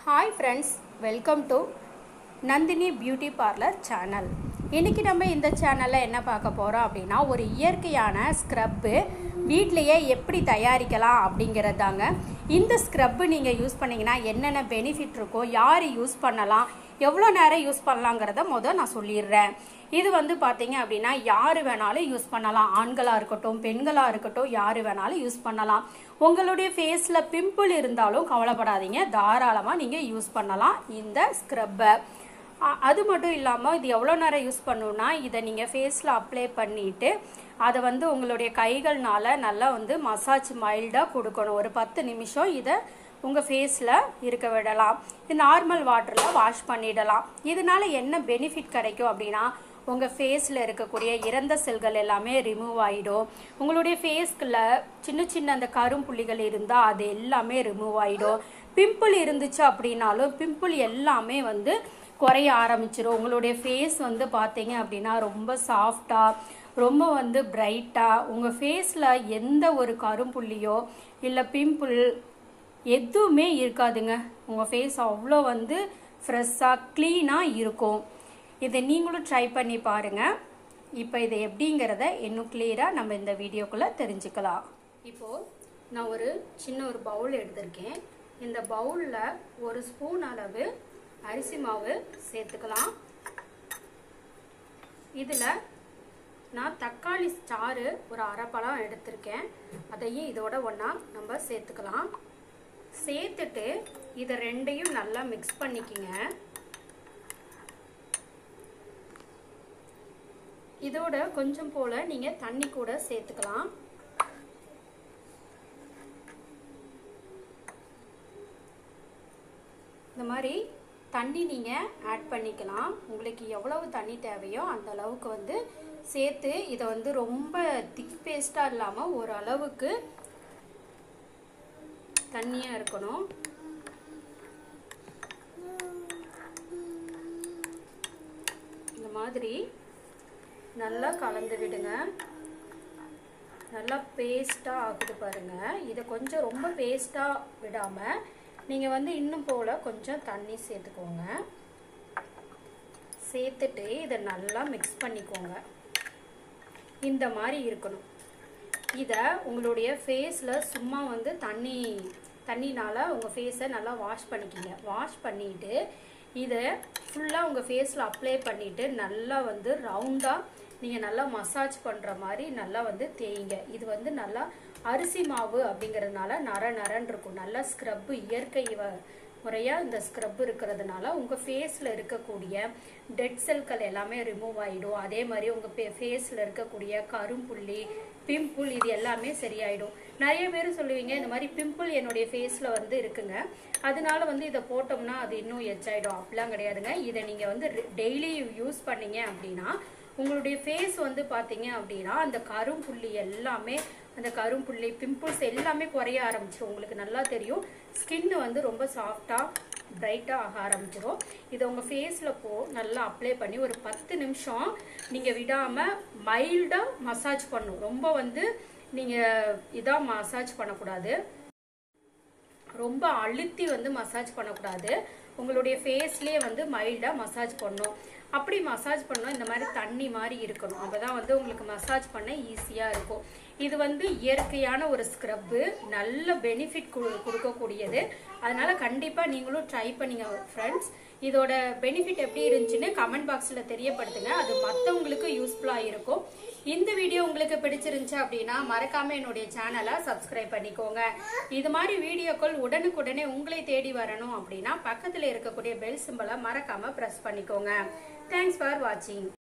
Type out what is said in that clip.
hi friends welcome to Nandini beauty parlour channel இன்றைக்கி நம்ம இந்த சேனலில் என்ன பார்க்க போகிறோம் அப்படின்னா ஒரு இயற்கையான ஸ்க்ரப்பு வீட்டிலையே எப்படி தயாரிக்கலாம் அப்படிங்கிறதாங்க இந்த ஸ்க்ரப்பு நீங்கள் யூஸ் பண்ணிங்கன்னா என்னென்ன பெனிஃபிட் இருக்கோ யார் யூஸ் பண்ணலாம் எவ்வளோ நேரம் யூஸ் பண்ணலாங்கிறத முதல் நான் சொல்லிடுறேன் இது வந்து பார்த்தீங்க அப்படின்னா யார் வேணாலும் யூஸ் பண்ணலாம் ஆண்களாக இருக்கட்டும் பெண்களாக இருக்கட்டும் யார் வேணாலும் யூஸ் பண்ணலாம் உங்களுடைய ஃபேஸில் பிம்பிள் இருந்தாலும் கவலைப்படாதீங்க தாராளமாக நீங்கள் யூஸ் பண்ணலாம் இந்த ஸ்க்ரப்பை அது மட்டும் இல்லாமல் இது எவ்வளோ நேரம் யூஸ் பண்ணணும்னா இதை நீங்கள் ஃபேஸில் அப்ளை பண்ணிவிட்டு அதை வந்து உங்களுடைய கைகள்னால நல்லா வந்து மசாஜ் மைல்டாக கொடுக்கணும் ஒரு பத்து நிமிஷம் இதை உங்கள் ஃபேஸில் இருக்க விடலாம் இது நார்மல் வாட்டரில் வாஷ் பண்ணிடலாம் இதனால என்ன பெனிஃபிட் கிடைக்கும் அப்படின்னா உங்கள் ஃபேஸில் இருக்கக்கூடிய இறந்த செல்கள் எல்லாமே ரிமூவ் ஆகிடும் உங்களுடைய ஃபேஸ்க்குள்ள சின்ன சின்ன அந்த கரும்புள்ளிகள் இருந்தால் அது எல்லாமே ரிமூவ் ஆகிடும் பிம்பிள் இருந்துச்சு அப்படின்னாலும் பிம்பிள் எல்லாமே வந்து குறைய ஆரம்பிச்சிடும் உங்களுடைய ஃபேஸ் வந்து பார்த்தீங்க அப்படின்னா ரொம்ப சாஃப்டாக ரொம்ப வந்து பிரைட்டாக உங்கள் ஃபேஸில் எந்த ஒரு கரும்புள்ளியோ இல்லை பிம்பிள் எதுவுமே இருக்காதுங்க உங்கள் ஃபேஸ் அவ்வளோ வந்து ஃப்ரெஷ்ஷாக க்ளீனாக இருக்கும் இதை நீங்களும் ட்ரை பண்ணி பாருங்கள் இப்போ இதை எப்படிங்கிறத இன்னும் கிளியராக நம்ம இந்த வீடியோக்குள்ளே தெரிஞ்சுக்கலாம் இப்போது நான் ஒரு சின்ன ஒரு பவுல் எடுத்திருக்கேன் இந்த பவுலில் ஒரு ஸ்பூன் அளவு அரிசி மாவு சேர்த்துக்கலாம் இதில் நான் தக்காளி சாறு ஒரு அரை பழம் எடுத்திருக்கேன் அதையும் இதோட ஒன்றா நம்ம சேர்த்துக்கலாம் சேர்த்துட்டு இதை ரெண்டையும் நல்லா மிக்ஸ் பண்ணிக்கிங்க இதோட கொஞ்சம் போல் நீங்கள் தண்ணி கூட சேர்த்துக்கலாம் இந்த மாதிரி தண்ணி நீங்கள் ஆட் பண்ணிக்கலாம் உங்களுக்கு எவ்வளவு தண்ணி தேவையோ அந்த அளவுக்கு வந்து சேர்த்து இதை வந்து ரொம்ப திக் பேஸ்ட்டாக இல்லாமல் ஒரு அளவுக்கு தண்ணியாக இருக்கணும் இந்த மாதிரி நல்லா கலந்து விடுங்க நல்லா பேஸ்ட்டாக ஆகுது பாருங்கள் இதை கொஞ்சம் ரொம்ப பேஸ்ட்டாக விடாமல் நீங்கள் வந்து இன்னும் போல் கொஞ்சம் தண்ணி சேர்த்துக்கோங்க சேர்த்துட்டு இதை நல்லா மிக்ஸ் பண்ணிக்கோங்க இந்த மாதிரி இருக்கணும் இதை உங்களுடைய ஃபேஸில் சும்மா வந்து தண்ணி தண்ணினால் உங்கள் ஃபேஸை நல்லா வாஷ் பண்ணிக்கிங்க வாஷ் பண்ணிவிட்டு இதை ஃபுல்லாக உங்கள் ஃபேஸில் அப்ளை பண்ணிவிட்டு நல்லா வந்து ரவுண்டாக நீங்கள் நல்லா மசாஜ் பண்ணுற மாதிரி நல்லா வந்து தேய்ங்க இது வந்து நல்லா அரிசி மாவு அப்படிங்கிறதுனால நர நரன் இருக்கும் நல்லா ஸ்க்ரப்பு இயற்கை முறையாக இந்த ஸ்க்ரப் இருக்கிறதுனால உங்கள் ஃபேஸில் இருக்கக்கூடிய டெட் செல்கள் எல்லாமே ரிமூவ் ஆகிடும் அதே மாதிரி உங்கள் ஃபேஸில் இருக்கக்கூடிய கரும்புள்ளி பிம்பிள் இது எல்லாமே சரியாயிடும் நிறைய பேர் சொல்லுவீங்க இந்த மாதிரி பிம்பிள் என்னுடைய ஃபேஸில் வந்து இருக்குங்க அதனால வந்து இதை போட்டோம்னா அது இன்னும் எச்சாயிடும் அப்படிலாம் கிடையாதுங்க இதை நீங்கள் வந்து டெய்லி யூஸ் பண்ணீங்க அப்படின்னா உங்களுடைய ஃபேஸ் வந்து பார்த்தீங்க அப்படின்னா அந்த கரும்புள்ளி எல்லாமே அந்த கரும்புள்ளி பிம்பிள்ஸ் எல்லாமே குறைய ஆரம்பிச்சிடும் உங்களுக்கு நல்லா தெரியும் ஸ்கின் வந்து ரொம்ப சாஃப்டாக பிரைட்டாக ஆக ஆரம்பிச்சிடும் இதை உங்கள் ஃபேஸில் போ நல்லா அப்ளை பண்ணி ஒரு பத்து நிமிஷம் நீங்கள் விடாமல் மைல்டாக மசாஜ் பண்ணும் ரொம்ப வந்து நீங்கள் இதாக மசாஜ் பண்ணக்கூடாது ரொம்ப அழுத்தி வந்து மசாஜ் பண்ணக்கூடாது உங்களுடைய ஃபேஸ்லேயே வந்து மைல்டாக மசாஜ் பண்ணும் அப்படி மசாஜ் பண்ணோம் இந்த மாதிரி தண்ணி மாதிரி இருக்கணும் அப்போ தான் வந்து உங்களுக்கு மசாஜ் பண்ண ஈஸியாக இருக்கும் இது வந்து இயற்கையான ஒரு ஸ்க்ரப்பு நல்ல பெனிஃபிட் கொடுக்கக்கூடியது அதனால் கண்டிப்பாக நீங்களும் ட்ரை பண்ணிங்க ஃப்ரெண்ட்ஸ் இதோட பெனிஃபிட் எப்படி இருந்துச்சுன்னு கமெண்ட் பாக்ஸில் தெரியப்படுத்துங்க அது மற்றவங்களுக்கு யூஸ்ஃபுல்லாக இருக்கும் இந்த வீடியோ உங்களுக்கு பிடிச்சிருந்துச்சு அப்படின்னா மறக்காம என்னுடைய சேனலை சப்ஸ்கிரைப் பண்ணிக்கோங்க இது மாதிரி வீடியோக்கள் உடனுக்குடனே உங்களை தேடி வரணும் அப்படின்னா பக்கத்தில் இருக்கக்கூடிய பெல் சிம்பலை மறக்காம ப்ரெஸ் பண்ணிக்கோங்க தேங்க்ஸ் ஃபார் வாட்சிங்